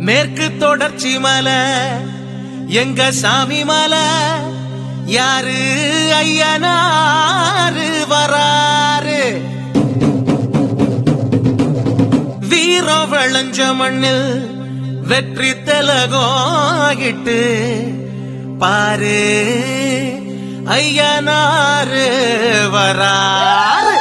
மேற்கு தொடர்ச்சி மலை எங்க சாமி மலை யாரு ஐயனாரு வராரு வீரம் விளைஞ்ச மண்ணில் வெற்றி திலகோகிட்டு பாரு ஐயனாரு வராரு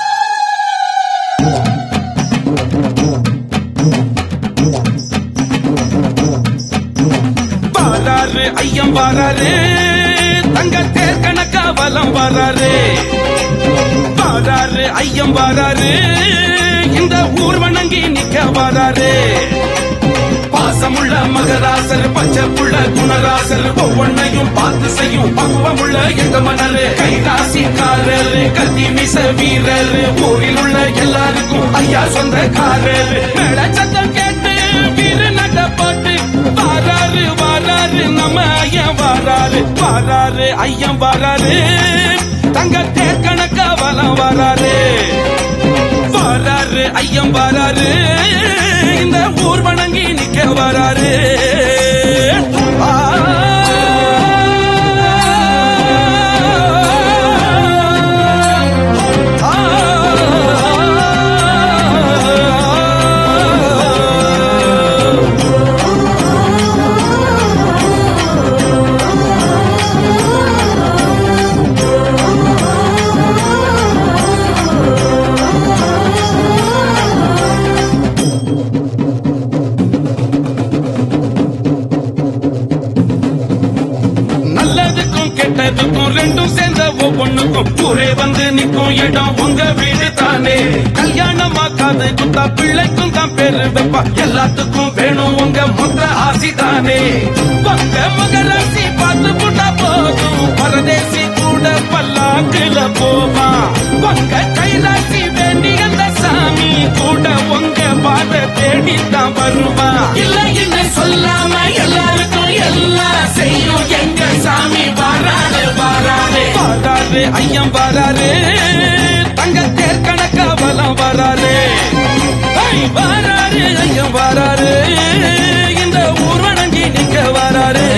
வாராரு ஐயம் வாராரு தங்க தேர் கணக்கா வலம் வாராரு வாராரு ஐயம் வாராரு இந்த ஊர் வணங்கி நிக்க வாராரு பாசமுள்ள மகராசர் பச்சை புள்ள குணராசர் ஒவ்வொன்னையும் பார்த்து செய்யும் பக்குவமுள்ள எங்க மணரு கைராசிக்காரரு கத்தி மிச வீரர் ஊரில் உள்ள எல்லாருக்கும் ஐயா சொந்தக்காரர் மேல சத்தம் கேட்டு வீரு நட போட்டு வாராரு வாராரு நம்ம ஐயன் வாராரு வாராரு ஐயன் வாராரு தங்க தேர் கணக்கா வலம் வராரு வராரு ஐயம் வராரு இந்த ஊர் வணங்கி நிக்க வராரு ஆ. நல்லதுக்கும் கெட்டதுக்கும் ரெண்டும் சேர்ந்த ஒவ்வொன்னுக்கும் ஊரே வந்து நிக்கும் இடம் உங்க வீடு தானே கல்யாணம் ஆக்காது குத்தா பிள்ளைக்கும் தான் பேரு வைப்பா எல்லாத்துக்கும் வேணும் உங்க மொத்த ஆசி தானே உங்க மகராசி பார்த்து புட்டா போதும் பரதேசி கூட பல்லாக்குல போவா உங்க கைராசி வேண்டி அந்த சாமி கூட உங்க பாத தேடி தான் வருவா இல்ல என்ன சொல்லாம எல்லாருக்கும் எல்லாம் செய்யும் எங்க சாமி வாராரு வாராரு வாராரு ஐயம் வாராரு தங்க தேர் கணக்கா பலம் வராரு ஐ, வாராரு ஐயம் வாராரு இந்த ஊர் வணங்கி நிக்க வராரு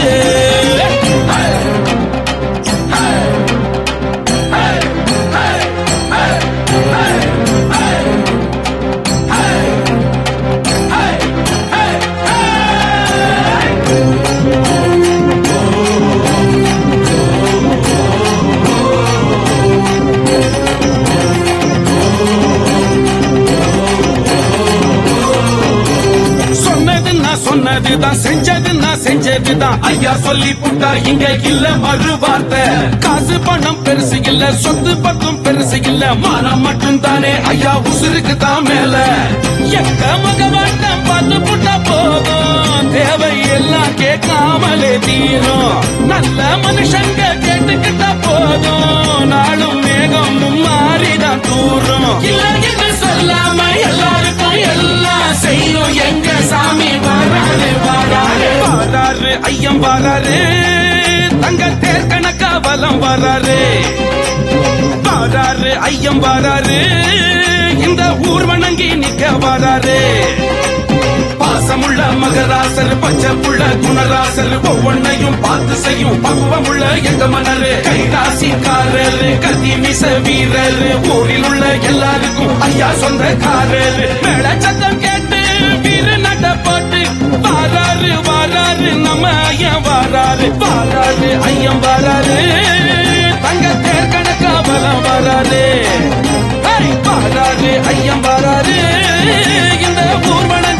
சொன்னது நான் சொன்னதுதான் செஞ்சது நான் செஞ்சதுதான் ஐயா சொல்லி புட்டா இங்க இல்ல மறு வார்த்தை காசு பணம் பெருசு இல்ல சொத்து பத்தும் பெருசு இல்ல மானம் மட்டும் தானே ஐயா உசுருக்கு தான் மேல எங்க முகவாட்டம் பார்த்து புட்டா போதும் தேவை எல்லாம் கேட்காமலே தீரும் நல்ல மனுஷங்க கேட்டுக்கிட்டா போதும் நாளும் மேகம் மாறிதான் தூரும் இல்ல என்று சொல்லாம எல்லாருக்கும் எல்லாம் செய்யும் எங்க சாமி வாராரு வாராரு வாராரு ஐயம் வாராரு தங்க தேர் கணக்கா வலம் வராரு வாராரு ஐயம் வாராரு இந்த ஊர் வணங்கி நிக்க வராரு பாசமுள்ள மகராசர் பச்சை புள்ள குணராசர் ஒவ்வொன்னையும் பார்த்து செய்யும் பக்குவமுள்ள எங்க மணரு கைராசிக்காரர் கத்தி மிச வீரர் ஊரில் உள்ள எல்லாருக்கும் ஐயா சொந்தக்காரர் மேல சத்தம் கேட்டு வீரு நட போட்டு வாராரு வாராரு நம்ம ஐயன் வாராரு வாராரு ஐயம் வாராரு தங்க தேர் கணக்கா பலம் வராரு ஐ, வாராரு ஐயம் வாராரு இந்த ஊர்வன